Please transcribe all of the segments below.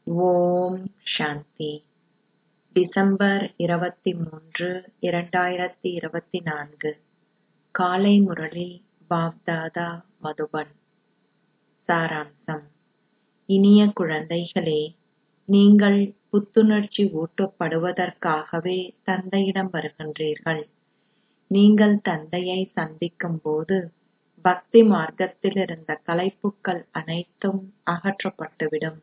ஓம் சாந்தி December இருபத்தி மூன்று இரண்டாயிரத்தி இருபத்தி நான்கு காலை முரளி பாப்தாதா மதுபன் சாராம்சம் இனிய குழந்தைகளே நீங்கள் புத்துணர்ச்சி ஊட்டப்படுவதற்காகவே தந்தையிடம் வருகின்றீர்கள் நீங்கள் தந்தையை சந்திக்கும் போது பக்தி மார்க்கத்தில் இருந்த களைப்புக்கள் அனைத்தும் அகற்றப்பட்டுவிடும்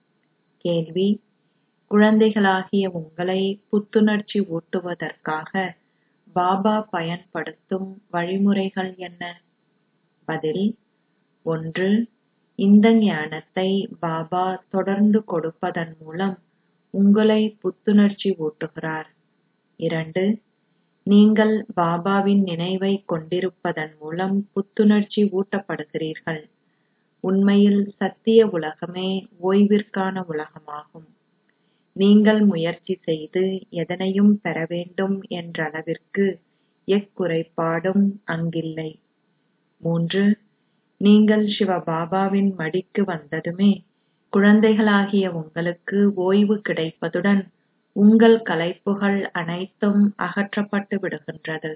கேள்வி குழந்தைகளாகிய உங்களை புத்துணர்ச்சி ஊட்டுவதற்காக பாபா பயன்படுத்தும் வழிமுறைகள் என்ன பதில் ஒன்று இந்த ஞானத்தை பாபா தொடர்ந்து கொடுப்பதன் மூலம் உங்களை புத்துணர்ச்சி ஊட்டுகிறார் இரண்டு நீங்கள் பாபாவின் நினைவை கொண்டிருப்பதன் மூலம் புத்துணர்ச்சி ஊட்டப்படுகிறீர்கள் உண்மையில் சத்திய உலகமே ஓய்விற்கான உலகமாகும் நீங்கள் முயற்சி செய்து எதனையும் பெற வேண்டும் என்றளவிற்கு எக்குறைபாடும் அங்கில்லை மூன்று நீங்கள் சிவபாபாவின் மடிக்கு வந்ததுமே குழந்தைகளாகிய உங்களுக்கு ஓய்வு கிடைப்பதுடன் உங்கள் களைப்புகள் அனைத்தும் அகற்றப்பட்டு விடுகின்றது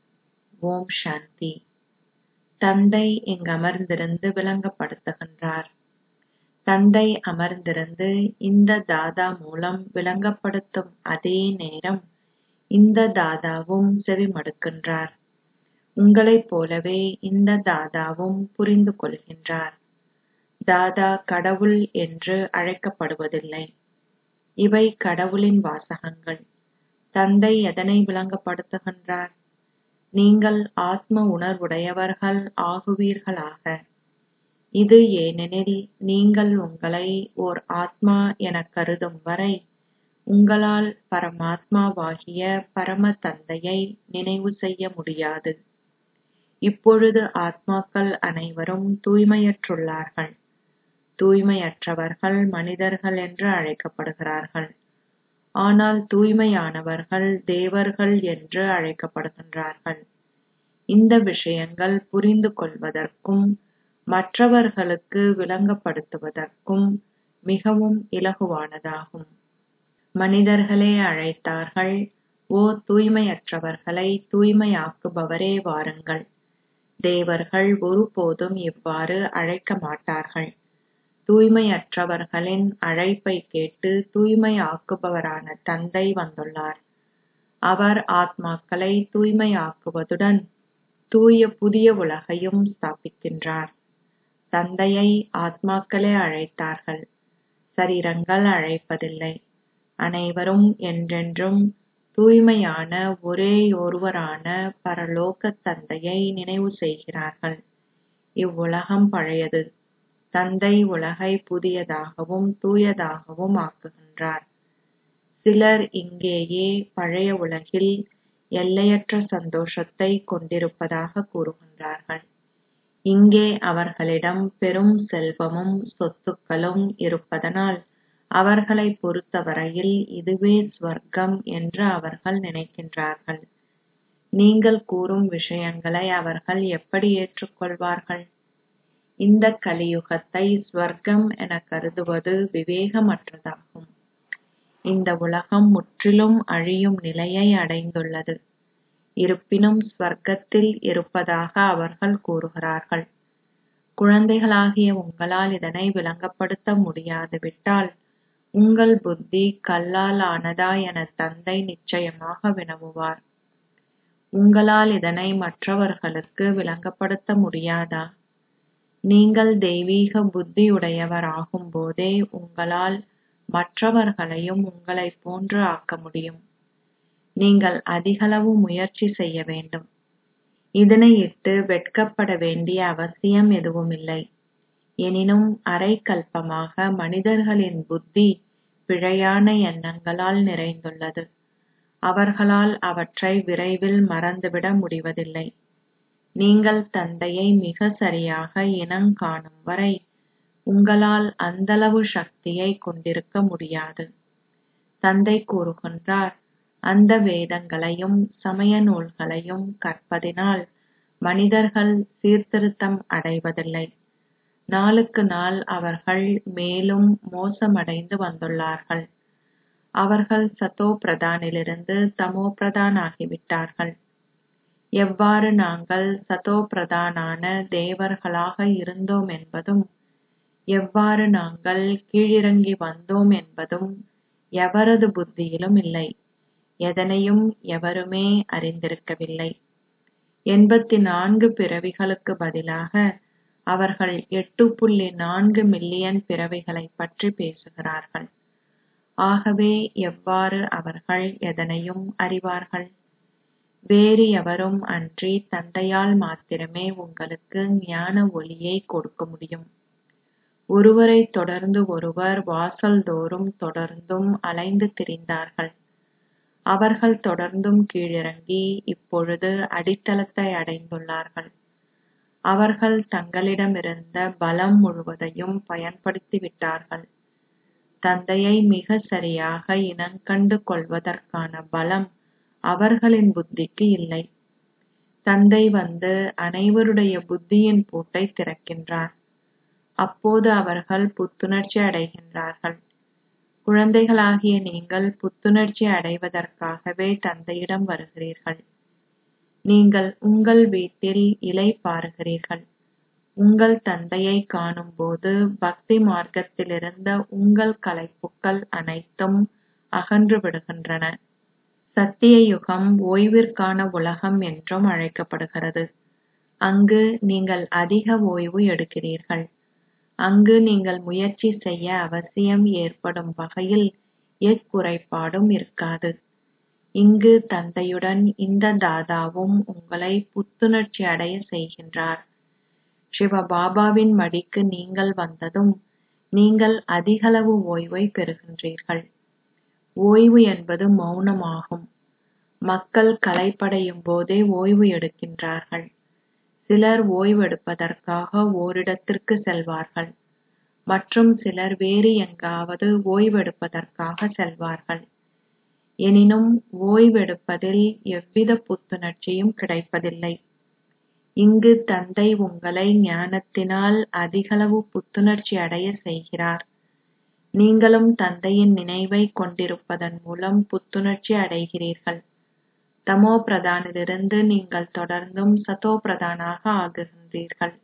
ஓம் சாந்தி தந்தை இங்கு அமர்ந்திருந்து விளங்கப்படுத்துகின்றார் தந்தை அமர்ந்திருந்து இந்த தாதா மூலம் விளங்கப்படுத்தும் அதே நேரம் இந்த தாதாவும் செவிமடுக்கின்றார் உங்களைப் போலவே இந்த தாதாவும் புரிந்து கொள்கின்றார் தாதா கடவுள் என்று அழைக்கப்படுவதில்லை இவை கடவுளின் வாசகங்கள் தந்தை எதனை விளங்கப்படுத்துகின்றார் நீங்கள் ஆத்ம உணர்வுடையவர்கள் ஆகுவீர்களாக இது ஏனெனில் நீங்கள் உங்களை ஓர் ஆத்மா எனக் கருதும் வரை உங்களால் பரமாத்மாவாகிய பரம தந்தையை நினைவு செய்ய முடியாது இப்பொழுது ஆத்மாக்கள் அனைவரும் தூய்மையற்றுள்ளார்கள் தூய்மையற்றவர்கள் மனிதர்கள் என்று அழைக்கப்படுகிறார்கள் ஆனால் தூய்மையானவர்கள் தேவர்கள் என்று அழைக்கப்படுகின்றார்கள் இந்த விஷயங்கள் புரிந்து கொள்வதற்கும் மற்றவர்களுக்கு விளங்கப்படுத்துவதற்கும் மிகவும் இலகுவானதாகும் மனிதர்களே அழைத்தார்கள் ஓ தூய்மையற்றவர்களை தூய்மையாக்குபவரே வாருங்கள் தேவர்கள் ஒருபோதும் இவ்வாறு அழைக்க மாட்டார்கள் தூய்மையற்றவர்களின் அழைப்பை கேட்டு தூய்மையாக்குபவரான தந்தை வந்துள்ளார் அவர் ஆத்மாக்களை தூய்மையாக்குவதுடன் தூய புதிய உலகையும் ஸ்தாபிக்கின்றார் தந்தையை ஆத்மாக்களே அழைத்தார்கள் சரீரங்கள் அழைப்பதில்லை அனைவரும் என்றென்றும் தூய்மையான ஒரேயொருவரான பரலோக தந்தையை நினைவு செய்கிறார்கள் இவ்வுலகம் பழையது தந்தை உலகை புதியதாகவும் தூயதாகவும் ஆக்குகின்றார் சிலர் இங்கேயே பழைய உலகில் எல்லையற்ற சந்தோஷத்தை கொண்டிருப்பதாக கூறுகின்றார்கள் இங்கே அவர்களிடம் பெரும் செல்வமும் சொத்துக்களும் இருப்பதனால் அவர்களை பொறுத்தவரையில் இதுவே ஸ்வர்க்கம் என்று அவர்கள் நினைக்கின்றார்கள் நீங்கள் கூறும் விஷயங்களை அவர்கள் எப்படி ஏற்றுக்கொள்வார்கள் இந்த கலியுகத்தை ஸ்வர்க்கம் என கருதுவது விவேகமற்றதாகும் இந்த உலகம் முற்றிலும் அழியும் நிலையை அடைந்துள்ளது இருப்பினும் ஸ்வர்க்கத்தில் இருப்பதாக அவர்கள் கூறுகிறார்கள் குழந்தைகளாகிய உங்களால் இதனை விளங்கப்படுத்த முடியாது விட்டால் உங்கள் புத்தி கல்லால் ஆனதா என தந்தை நிச்சயமாக வினவுவார் உங்களால் இதனை மற்றவர்களுக்கு விளங்கப்படுத்த முடியாதா நீங்கள் தெய்வீக புத்தியுடையவர் ஆகும்போதே உங்களால் மற்றவர்களையும் உங்களைப் போன்று ஆக்க முடியும் நீங்கள் அதிகளவு முயற்சி செய்ய வேண்டும் இதனையிட்டு வெட்கப்பட வேண்டிய அவசியம் எதுவுமில்லை எனினும் அரை கல்பமாக மனிதர்களின் புத்தி பிழையான எண்ணங்களால் நிறைந்துள்ளது அவர்களால் அவற்றை விரைவில் மறந்துவிட முடிவதில்லை நீங்கள் தந்தையை மிக சரியாக இனங்காணும் வரை உங்களால் அந்தளவு சக்தியை கொண்டிருக்க முடியாது தந்தை கூறுகின்றார் அந்த வேதங்களையும் சமய நூல்களையும் கற்பதினால் மனிதர்கள் சீர்திருத்தம் அடைவதில்லை நாளுக்கு நாள் அவர்கள் மேலும் மோசமடைந்து வந்துள்ளார்கள் அவர்கள் சதோ பிரதானிலிருந்து தமோ பிரதான் ஆகிவிட்டார்கள் எவ்வாறு நாங்கள் சதோ பிரதானான தேவர்களாக இருந்தோம் என்பதும் எவ்வாறு நாங்கள் கீழிறங்கி வந்தோம் என்பதும் எவரது புத்தியிலும் இல்லை எதனையும் எவருமே அறிந்திருக்கவில்லை எண்பத்தி நான்கு பிறவிகளுக்கு பதிலாக அவர்கள் எட்டு புள்ளி நான்கு மில்லியன் பிறவிகளைப் பற்றி பேசுகிறார்கள் ஆகவே எவ்வாறு அவர்கள் எதனையும் அறிவார்கள் வேறு எவரும் அன்றி தந்தையால் மாத்திரமே உங்களுக்கு ஞான ஒளியை கொடுக்க முடியும் ஒருவரை தொடர்ந்து ஒருவர் வாசல்தோறும் தொடர்ந்தும் அலைந்து திரிந்தார்கள் அவர்கள் தொடர்ந்தும் கீழிறங்கி இப்பொழுது அடித்தளத்தை அடைந்துள்ளார்கள் அவர்கள் தங்களிடமிருந்த பலம் முழுவதையும் பயன்படுத்தி விட்டார்கள் தந்தையை மிக சரியாக இனங்கண்டு கொள்வதற்கான பலம் அவர்களின் புத்திக்கு இல்லை தந்தை வந்து அனைவருடைய புத்தியின் பூட்டை திறக்கின்றார் அப்போது அவர்கள் புத்துணர்ச்சி அடைகின்றார்கள் குழந்தைகளாகிய நீங்கள் புத்துணர்ச்சி அடைவதற்காகவே தந்தையிடம் வருகிறீர்கள் நீங்கள் உங்கள் வீட்டில் இலை பாருகிறீர்கள் உங்கள் தந்தையை காணும்போது பக்தி மார்க்கத்திலிருந்த உங்கள் களைப்புக்கள் அனைத்தும் அகன்று விடுகின்றன சத்திய யுகம் ஓய்விற்கான உலகம் என்றும் அழைக்கப்படுகிறது அங்கு நீங்கள் அதிக ஓய்வு எடுக்கிறீர்கள் அங்கு நீங்கள் முயற்சி செய்ய அவசியம் ஏற்படும் வகையில் எக்குறைபாடும் இருக்காது இங்கு தந்தையுடன் இந்த தாதாவும் உங்களை புத்துணர்ச்சி அடைய செய்கின்றார் சிவ பாபாவின் மடிக்கு நீங்கள் வந்ததும் நீங்கள் அதிகளவு ஓய்வை பெறுகின்றீர்கள் ஓய்வு என்பது மௌனமாகும் மக்கள் களைப்படையும் போதே ஓய்வு எடுக்கின்றார்கள் சிலர் ஓய்வெடுப்பதற்காக ஓரிடத்திற்கு செல்வார்கள் மற்றும் சிலர் வேறு எங்காவது ஓய்வெடுப்பதற்காக செல்வார்கள் எனினும் ஓய்வெடுப்பதில் எவ்வித புத்துணர்ச்சியும் கிடைப்பதில்லை இங்கு தந்தை உங்களை ஞானத்தினால் அதிகளவு புத்துணர்ச்சி அடைய செய்கிறார் நீங்களும் தந்தையின் நினைவை கொண்டிருப்பதன் மூலம் புத்துணர்ச்சி அடைகிறீர்கள் தமோ பிரதானிலிருந்து நீங்கள் தொடர்ந்தும் சதோ பிரதானாக ஆகுகின்றீர்கள்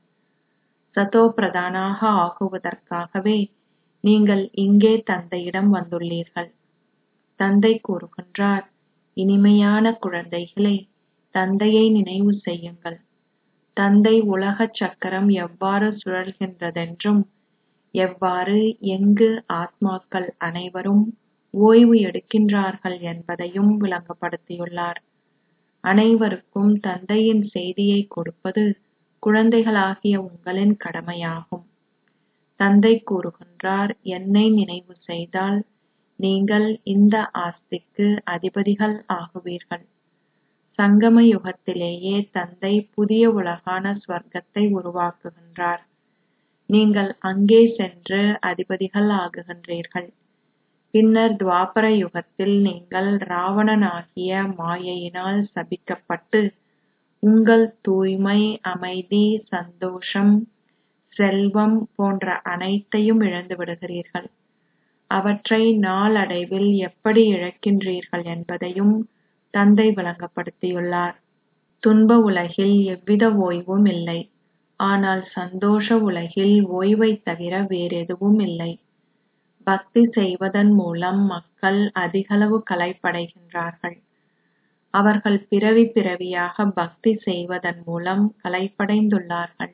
சதோ பிரதானாக ஆகுவதற்காகவே நீங்கள் இங்கே தந்தையிடம் வந்துள்ளீர்கள் தந்தை கூறுகின்றார் இனிமையான குழந்தைகளே தந்தையை நினைவு செய்யுங்கள் தந்தை உலக சக்கரம் எவ்வாறு சுழல்கின்றதென்றும் எவ்வாறு எங்கு ஆத்மாக்கள் அனைவரும் ஓய்வு எடுக்கின்றார்கள் என்பதையும் விளங்கப்படுத்தியுள்ளார் அனைவருக்கும் தந்தையின் செய்தியை கொடுப்பது குழந்தைகளாகிய உங்களின் கடமையாகும் தந்தை கூறுகின்றார் என்னை நினைவு செய்தால் நீங்கள் இந்த ஆஸ்திக்கு அதிபதிகள் ஆகுவீர்கள் சங்கம யுகத்திலேயே தந்தை புதிய உலகான ஸ்வர்க்கத்தை உருவாக்குகின்றார் நீங்கள் அங்கே சென்று அதிபதிகள் ஆகுகின்றீர்கள் பின்னர் துவாபர யுகத்தில் நீங்கள் ராவணனாகிய மாயையினால் சபிக்கப்பட்டு உங்கள் தூய்மை அமைதி சந்தோஷம் செல்வம் போன்ற அனைத்தையும் இழந்து விடுகிறீர்கள் அவற்றை நாளடைவில் எப்படி இழக்கின்றீர்கள் என்பதையும் தந்தை விளங்கப்படுத்தியுள்ளார் துன்ப உலகில் எவ்வித ஓய்வும் இல்லை ஆனால் சந்தோஷ உலகில் ஓய்வைத் தவிர வேறெதுவும் இல்லை பக்தி செய்வதன் மூலம் மக்கள் அதிகளவு களைப்படைகின்றார்கள் அவர்கள் பிறவி பிறவியாக பக்தி செய்வதன் மூலம் களைப்படைந்துள்ளார்கள்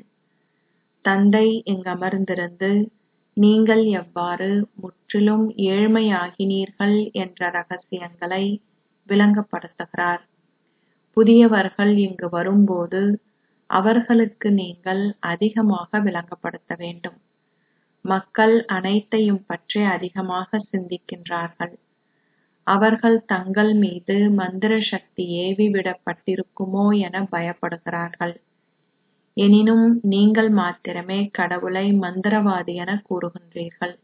தந்தை இங்கமர்ந்திருந்து நீங்கள் எவ்வாறு முற்றிலும் ஏழ்மையாகினீர்கள் என்ற ரகசியங்களை விளங்கப்படுத்துகிறார் புதியவர்கள் இங்கு வரும்போது அவர்களுக்கு நீங்கள் அதிகமாக விளங்கப்படுத்த வேண்டும் மக்கள் அனைத்தையும் பற்றி அதிகமாக சிந்திக்கின்றார்கள் அவர்கள் தங்கள் மீது மந்திர சக்தி ஏவி விடப்பட்டிருக்குமோ என பயப்படுகிறார்கள் எனினும் நீங்கள் மாத்திரமே கடவுளை மந்திரவாதி என கூறுகின்றீர்கள்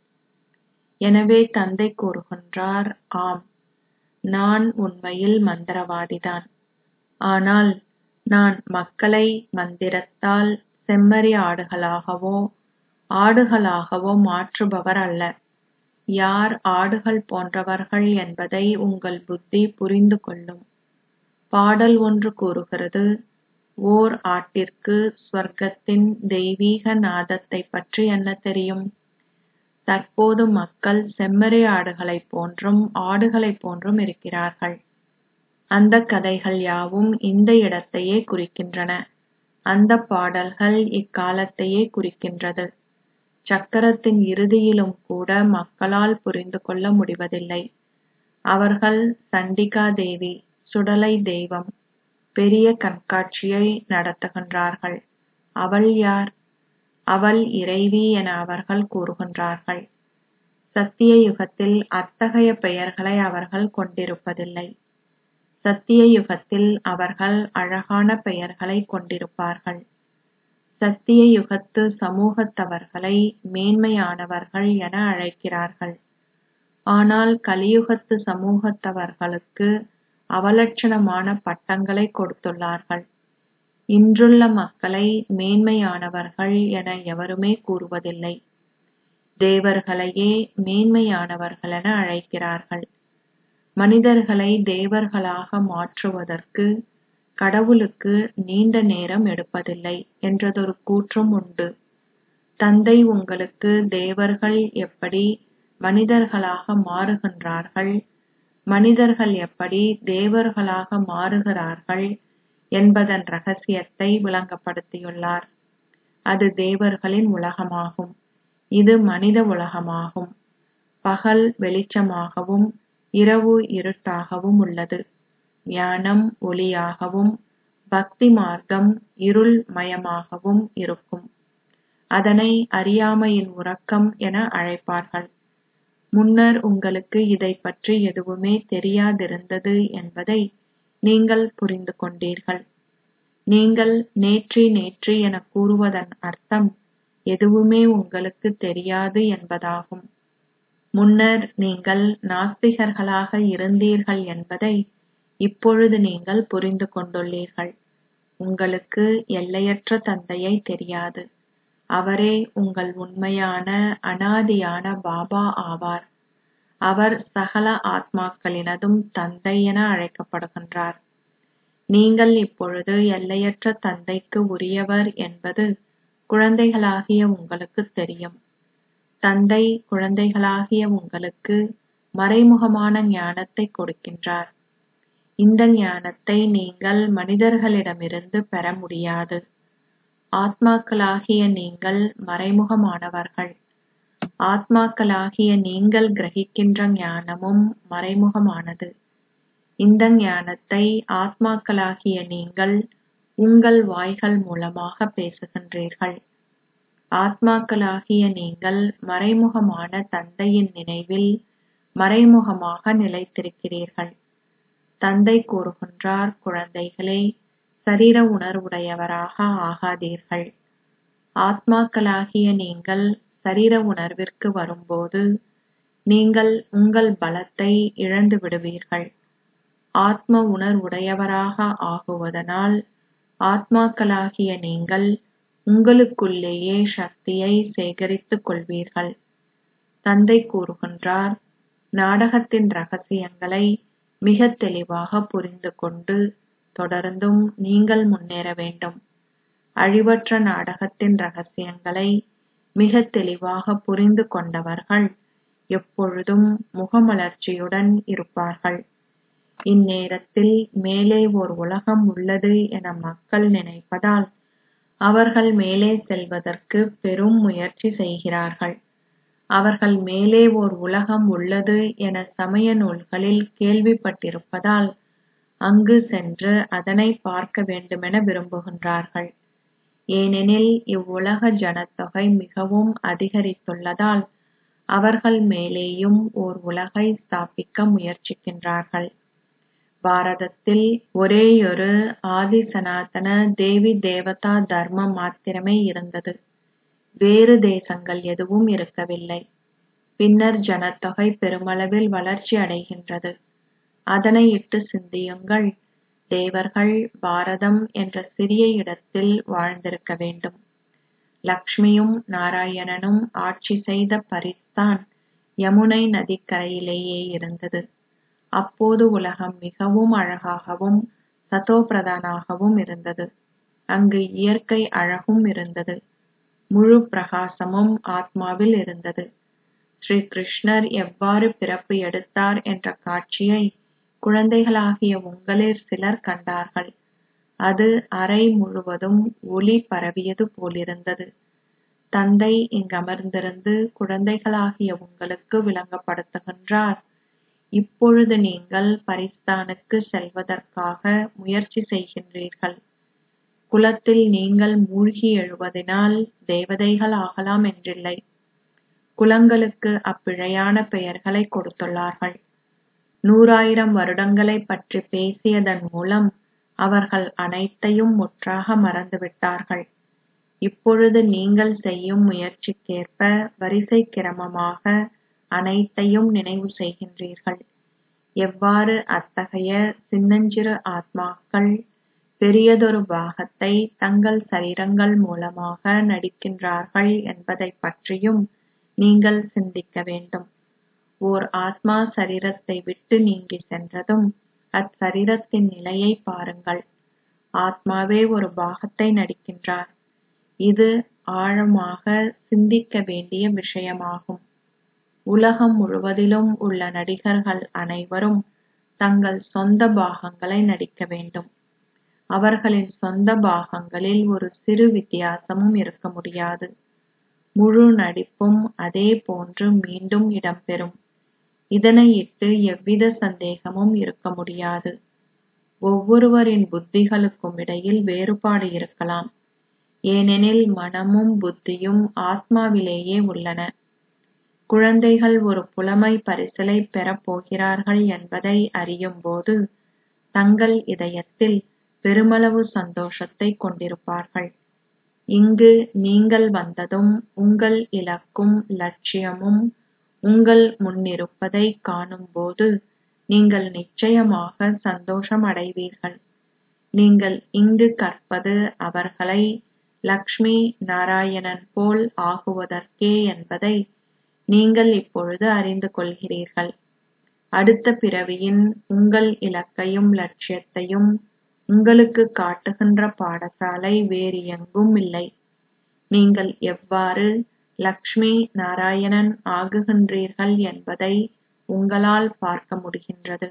எனவே தந்தை கூறுகின்றார் ஆம் நான் உண்மையில் மந்திரவாதிதான் ஆனால் நான் மக்களை மந்திரத்தால் செம்மறி ஆடுகளாகவோ ஆடுகளாகவோ மாற்றுபவர் அல்ல யார் ஆடுகள் போன்றவர்கள் என்பதை உங்கள் புத்தி புரிந்து கொள்ளும் பாடல் ஒன்று கூறுகிறது ஓர் ஆட்டிற்கு ஸ்வர்க்கத்தின் தெய்வீக நாதத்தைப் பற்றி என்ன தெரியும் தற்போது மக்கள் செம்மறி ஆடுகளைப் போன்றும் ஆடுகளைப் போன்றும் இருக்கிறார்கள் அந்த கதைகள் யாவும் இந்த இடத்தையே குறிக்கின்றன அந்த பாடல்கள் இக்காலத்தையே குறிக்கின்றது சக்கரத்தின் இறுதியிலும் கூட மக்களால் புரிந்து கொள்ள முடிவதில்லை அவர்கள் சண்டிகா தேவி சுடலை தெய்வம் பெரிய கண்காட்சியை நடத்துகின்றார்கள் அவள் யார் அவள் இறைவி என அவர்கள் கூறுகின்றார்கள் சத்திய யுகத்தில் அத்தகைய பெயர்களை அவர்கள் கொண்டிருப்பதில்லை சத்திய யுகத்தில் அவர்கள் அழகான பெயர்களை கொண்டிருப்பார்கள் சத்திய யுகத்து சமூகத்தவர்களை மேன்மையானவர்கள் என அழைக்கிறார்கள் ஆனால் கலியுகத்து சமூகத்தவர்களுக்கு அவலட்சணமான பட்டங்களை கொடுத்துள்ளார்கள் இன்றுள்ள மக்களை மேன்மையானவர்கள் என எவருமே கூறுவதில்லை தேவர்களையே மேன்மையானவர்கள் என அழைக்கிறார்கள் மனிதர்களை தேவர்களாக மாற்றுவதற்கு கடவுளுக்கு நீண்ட நேரம் எடுப்பதில்லை என்றதொரு கூற்றும் உண்டு தந்தை உங்களுக்கு தேவர்கள் எப்படி மனிதர்களாக மாறுகின்றார்கள் மனிதர்கள் எப்படி தேவர்களாக மாறுகிறார்கள் என்பதன் ரகசியத்தை விளங்கப்படுத்தியுள்ளார் அது தேவர்களின் உலகமாகும் இது மனித உலகமாகும் பகல் வெளிச்சமாகவும் இரவு இருட்டாகவும் உள்ளது ஞானம் ஒளியாகவும் பக்தி மார்க்கம் இருள் மயமாகவும் இருக்கும் அதனை அறியாமையின் உறக்கம் என அழைப்பார்கள் முன்னர் உங்களுக்கு இதைப் பற்றி எதுவுமே தெரியாதிருந்தது என்பதை நீங்கள் புரிந்து கொண்டீர்கள் நீங்கள் நேற்றி நேற்றி என கூறுவதன் அர்த்தம் எதுவுமே உங்களுக்கு தெரியாது என்பதாகும் முன்னர் நீங்கள் நாஸ்திகர்களாக இருந்தீர்கள் என்பதை இப்பொழுது நீங்கள் புரிந்து கொண்டுள்ளீர்கள் உங்களுக்கு எல்லையற்ற தந்தையை தெரியாது அவரே உங்கள் உண்மையான அனாதியான பாபா ஆவார் அவர் சகல ஆத்மாக்களினதும் தந்தை என அழைக்கப்படுகின்றார் நீங்கள் இப்பொழுது எல்லையற்ற தந்தைக்கு உரியவர் என்பது குழந்தைகளாகிய உங்களுக்கு தெரியும் தந்தை குழந்தைகளாகிய உங்களுக்கு மறைமுகமான ஞானத்தை கொடுக்கின்றார் இந்த ஞானத்தை நீங்கள் மனிதர்களிடமிருந்து பெற முடியாது ஆத்மாக்களாகிய நீங்கள் மறைமுகமானவர்கள் ஆத்மாக்களாகிய நீங்கள் கிரகிக்கின்ற ஞானமும் மறைமுகமானது இந்த ஞானத்தை ஆத்மாக்களாகிய நீங்கள் உங்கள் வாய்கள் மூலமாக பேசுகின்றீர்கள் ஆத்மாக்களாகிய நீங்கள் மறைமுகமான தந்தையின் நினைவில் மறைமுகமாக நிலைத்திருக்கிறீர்கள் தந்தை கூறுகின்றார் குழந்தைகளே சரீர உணர்வுடையவராக ஆகாதீர்கள் ஆத்மாக்களாகிய நீங்கள் சரீர உணர்விற்கு வரும்போது நீங்கள் உங்கள் பலத்தை இழந்து விடுவீர்கள் ஆத்ம உணர்வுடையவராக ஆகுவதனால் ஆத்மாக்களாகிய நீங்கள் உங்களுக்குள்ளேயே சக்தியை சேகரித்துக் கொள்வீர்கள் தந்தை கூறுகின்றார் நாடகத்தின் ரகசியங்களை மிக தெளிவாக புரிந்து கொண்டு தொடர்ந்தும் நீங்கள் முன்னேற வேண்டும் அழிவற்ற நாடகத்தின் ரகசியங்களை மிக தெளிவாக புரிந்து கொண்டவர்கள் எப்பொழுதும் முகமலர்ச்சியுடன் இருப்பார்கள் இந்நேரத்தில் மேலே ஓர் உலகம் உள்ளது என மக்கள் நினைப்பதால் அவர்கள் மேலே செல்வதற்கு பெரும் முயற்சி செய்கிறார்கள் அவர்கள் மேலே ஓர் உலகம் உள்ளது என சமய நூல்களில் கேள்விப்பட்டிருப்பதால் அங்கு சென்று அதனை பார்க்க வேண்டுமென விரும்புகின்றார்கள் ஏனெனில் இவ்வுலக ஜனத்தொகை மிகவும் அதிகரித்துள்ளதால் அவர்கள் மேலேயும் ஓர் உலகை ஸ்தாபிக்க முயற்சிக்கின்றார்கள் பாரதத்தில் ஒரேயொரு ஆதி சனாதன தேவி தேவதா தர்மம் மாத்திரமே இருந்தது வேறு தேசங்கள் எதுவும் இருக்கவில்லை பின்னர் ஜனத்தொகை பெருமளவில் வளர்ச்சி அடைகின்றது அதனை இட்டு சிந்தியுங்கள் தேவர்கள் பாரதம் என்ற சிறிய இடத்தில் வாழ்ந்திருக்க வேண்டும் லக்ஷ்மியும் நாராயணனும் ஆட்சி செய்த பரிஸ்தான் யமுனை நதிக்கரையிலேயே இருந்தது அப்போது உலகம் மிகவும் அழகாகவும் சதோபிரதானாகவும் இருந்தது அங்கு இயற்கை அழகும் இருந்தது முழு பிரகாசமும் ஆத்மாவில் இருந்தது ஸ்ரீ கிருஷ்ணர் எவ்வாறு பிறப்பு எடுத்தார் என்ற காட்சியை குழந்தைகளாகிய உங்களில் சிலர் கண்டார்கள் அது அறை முழுவதும் ஒளி பரவியது போலிருந்தது தந்தை இங்கமர்ந்திருந்து குழந்தைகளாகிய உங்களுக்கு விளங்கப்படுத்துகின்றார் இப்பொழுது நீங்கள் பரிஸ்தானுக்கு செல்வதற்காக முயற்சி செய்கின்றீர்கள் குலத்தில் நீங்கள் மூழ்கி எழுவதினால் தேவதைகள் ஆகலாம் என்றில்லை குலங்களுக்கு அப்பிழையான பெயர்களை கொடுத்துள்ளார்கள் நூறாயிரம் வருடங்களைப் பற்றி பேசியதன் மூலம் அவர்கள் அனைத்தையும் முற்றாக மறந்துவிட்டார்கள் இப்பொழுது நீங்கள் செய்யும் முயற்சிக்கேற்ப வரிசை கிரமமாக அனைத்தையும் நினைவு செய்கின்றீர்கள் எவ்வாறு அத்தகைய சின்னஞ்சிறு ஆத்மாக்கள் பெரியதொரு பாகத்தை தங்கள் சரீரங்கள் மூலமாக நடிக்கின்றார்கள் என்பதைப் பற்றியும் நீங்கள் சிந்திக்க வேண்டும் ஓர் ஆத்மா சரீரத்தை விட்டு நீங்கி சென்றதும் அச்சரீரத்தின் நிலையை பாருங்கள் ஆத்மாவே ஒரு பாகத்தை நடிக்கின்றார் இது ஆழமாக சிந்திக்க வேண்டிய விஷயமாகும் உலகம் முழுவதிலும் உள்ள நடிகர்கள் அனைவரும் தங்கள் சொந்த பாகங்களை நடிக்க வேண்டும் அவர்களின் சொந்த பாகங்களில் ஒரு சிறு வித்தியாசமும் இருக்க முடியாது முழு நடிப்பும் அதே போன்று மீண்டும் இடம்பெறும் இதனையிட்டு எவ்வித சந்தேகமும் இருக்க முடியாது ஒவ்வொருவரின் புத்திகளுக்கும் இடையில் வேறுபாடு இருக்கலாம் ஏனெனில் மனமும் புத்தியும் ஆத்மாவிலேயே உள்ளன குழந்தைகள் ஒரு புலமை பரிசிலை பெறப் போகிறார்கள் என்பதை அறியும்போது தங்கள் இதயத்தில் பெருமளவு சந்தோஷத்தை கொண்டிருப்பார்கள் இங்கு நீங்கள் வந்ததும் உங்கள் இலக்கும் லட்சியமும் உங்கள் முன்னிருப்பதை காணும்போது நீங்கள் நிச்சயமாக சந்தோஷம் அடைவீர்கள் நீங்கள் இங்கு கற்பது அவர்களை லக்ஷ்மி நாராயணன் போல் ஆகுவதற்கே என்பதை நீங்கள் இப்பொழுது அறிந்து கொள்கிறீர்கள் அடுத்த பிறவியின் உங்கள் இலக்கையும் லட்சியத்தையும் உங்களுக்கு காட்டுகின்ற பாடசாலை வேறு எங்கும் இல்லை நீங்கள் எவ்வாறு லக்ஷ்மி நாராயணன் ஆகுகின்றீர்கள் என்பதை உங்களால் பார்க்க முடிகின்றது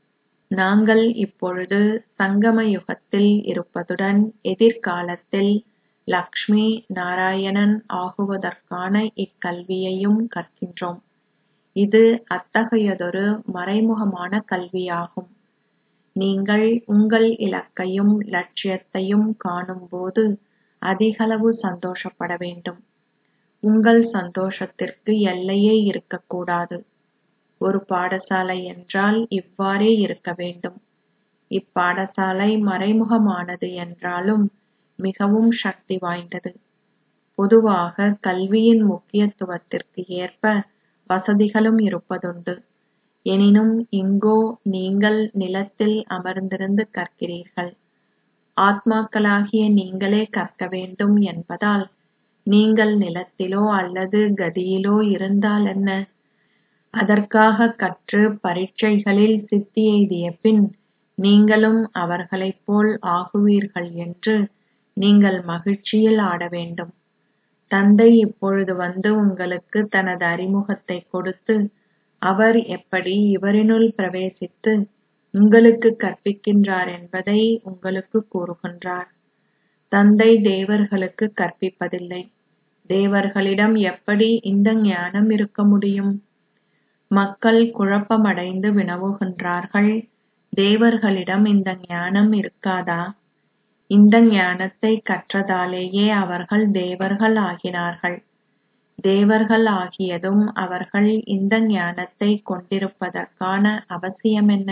நாங்கள் இப்பொழுது சங்கம யுகத்தில் இருப்பதுடன் எதிர்காலத்தில் லக்ஷ்மி நாராயணன் ஆகுவதற்கான இக்கல்வியையும் கற்கின்றோம் இது அத்தகையதொரு மறைமுகமான கல்வியாகும் நீங்கள் உங்கள் இலக்கையும் லட்சியத்தையும் காணும்போது அதிகளவு சந்தோஷப்பட வேண்டும் உங்கள் சந்தோஷத்திற்கு எல்லையே இருக்கக்கூடாது ஒரு பாடசாலை என்றால் இவ்வாறே இருக்க வேண்டும் இப்பாடசாலை மறைமுகமானது என்றாலும் மிகவும் சக்தி வாய்ந்தது பொதுவாக கல்வியின் முக்கியத்துவத்திற்கு ஏற்ப வசதிகளும் இருப்பதுண்டு எனினும் இங்கோ நீங்கள் நிலத்தில் அமர்ந்திருந்து கற்கிறீர்கள் ஆத்மாக்களாகிய நீங்களே கற்க வேண்டும் என்பதால் நீங்கள் நிலத்திலோ அல்லது கதியிலோ இருந்தால் என்ன அதற்காக கற்று பரீட்சைகளில் சித்தி எய்திய பின் நீங்களும் அவர்களைப் போல் ஆகுவீர்கள் என்று நீங்கள் மகிழ்ச்சியில் ஆட வேண்டும் தந்தை இப்பொழுது வந்து உங்களுக்கு தனது அறிமுகத்தை கொடுத்து அவர் எப்படி இவரினுள் பிரவேசித்து உங்களுக்கு கற்பிக்கின்றார் என்பதை உங்களுக்கு கூறுகின்றார் தந்தை தேவர்களுக்கு கற்பிப்பதில்லை தேவர்களிடம் எப்படி இந்த ஞானம் இருக்க முடியும் மக்கள் குழப்பமடைந்து வினவுகின்றார்கள் தேவர்களிடம் இந்த ஞானம் இருக்காதா இந்த ஞானத்தை கற்றதாலேயே அவர்கள் தேவர்கள் ஆகினார்கள் தேவர்கள் ஆகியதும் அவர்கள் இந்த ஞானத்தை கொண்டிருப்பதற்கான அவசியம் என்ன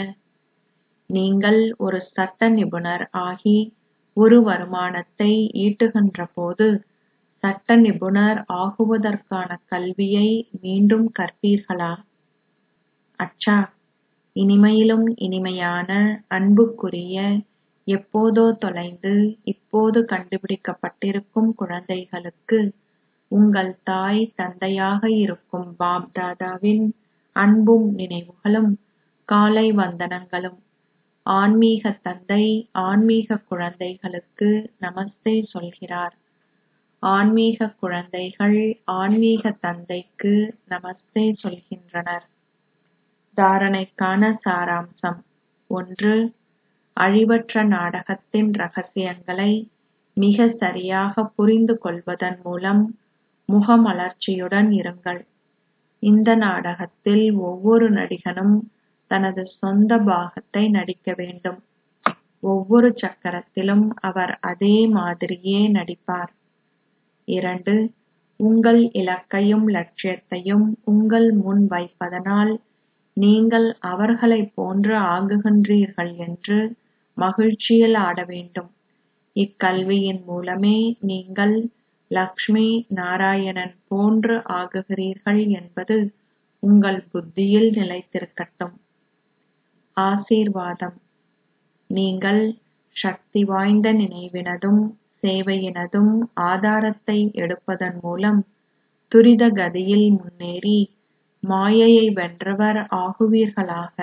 நீங்கள் ஒரு சட்ட நிபுணர் ஆகி ஒரு வருமானத்தை ஈட்டுகின்ற போது சட்ட நிபுணர் ஆகுவதற்கான கல்வியை மீண்டும் கற்பீர்களா அச்சா இனிமையிலும் இனிமையான அன்புக்குரிய எப்போதோ தொலைந்து இப்போது கண்டுபிடிக்கப்பட்டிருக்கும் குழந்தைகளுக்கு உங்கள் தாய் தந்தையாக இருக்கும் பாப் தாதாவின் அன்பும் நினைவுகளும் காலை வந்தனங்களும் ஆன்மீக தந்தை ஆன்மீக குழந்தைகளுக்கு நமஸ்தே சொல்கிறார் ஆன்மீக குழந்தைகள் ஆன்மீக தந்தைக்கு நமஸ்தே சொல்கின்றனர் தாரணைக்கான சாராம்சம் ஒன்று அழிவற்ற நாடகத்தின் ரகசியங்களை மிக சரியாக புரிந்து கொள்வதன் மூலம் முகமலர்ச்சியுடன் இருங்கள் இந்த நாடகத்தில் ஒவ்வொரு நடிகனும் தனது சொந்த பாகத்தை நடிக்க வேண்டும் ஒவ்வொரு சக்கரத்திலும் அவர் அதே மாதிரியே நடிப்பார் இரண்டு உங்கள் இலக்கையும் லட்சியத்தையும் உங்கள் முன் வைப்பதனால் நீங்கள் அவர்களைப் போன்று ஆகுகின்றீர்கள் என்று மகிழ்ச்சியில் ஆட வேண்டும் இக்கல்வியின் மூலமே நீங்கள் லக்ஷ்மி நாராயணன் போன்று ஆகுகிறீர்கள் என்பது உங்கள் புத்தியில் நிலைத்திருக்கட்டும் ஆசீர்வாதம் நீங்கள் சக்தி வாய்ந்த நினைவினதும் சேவையினதும் ஆதாரத்தை எடுப்பதன் மூலம் துரித கதியில் முன்னேறி மாயையை வென்றவர் ஆகுவீர்களாக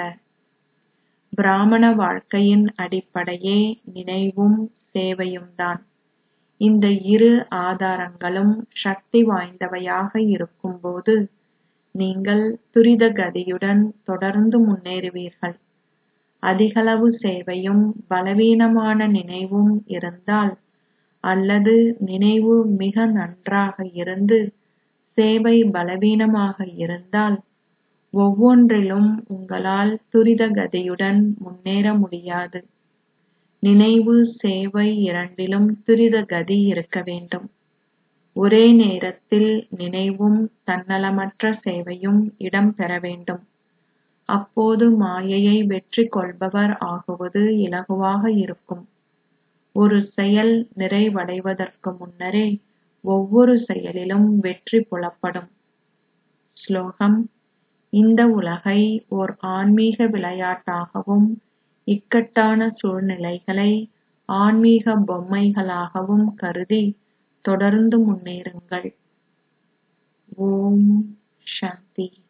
பிராமண வாழ்க்கையின் அடிப்படையே நினைவும் சேவையும்தான் இந்த இரு ஆதாரங்களும் சக்தி வாய்ந்தவையாக இருக்கும்போது நீங்கள் துரித கதியுடன் தொடர்ந்து முன்னேறுவீர்கள் அதிகளவு சேவையும் பலவீனமான நினைவும் இருந்தால் அல்லது நினைவு மிக நன்றாக இருந்து சேவை பலவீனமாக இருந்தால் ஒவ்வொன்றிலும் உங்களால் துரித கதியுடன் முன்னேற முடியாது நினைவு சேவை இரண்டிலும் துரித கதி இருக்க வேண்டும் ஒரே நேரத்தில் நினைவும் தன்னலமற்ற சேவையும் இடம்பெற வேண்டும் அப்போது மாயையை வெற்றி கொள்பவர் ஆகுவது இலகுவாக இருக்கும் ஒரு செயல் நிறைவடைவதற்கு முன்னரே ஒவ்வொரு செயலிலும் வெற்றி புலப்படும் ஸ்லோகம் இந்த உலகை ஓர் ஆன்மீக விளையாட்டாகவும் இக்கட்டான சூழ்நிலைகளை ஆன்மீக பொம்மைகளாகவும் கருதி தொடர்ந்து முன்னேறுங்கள் ஓம் சாந்தி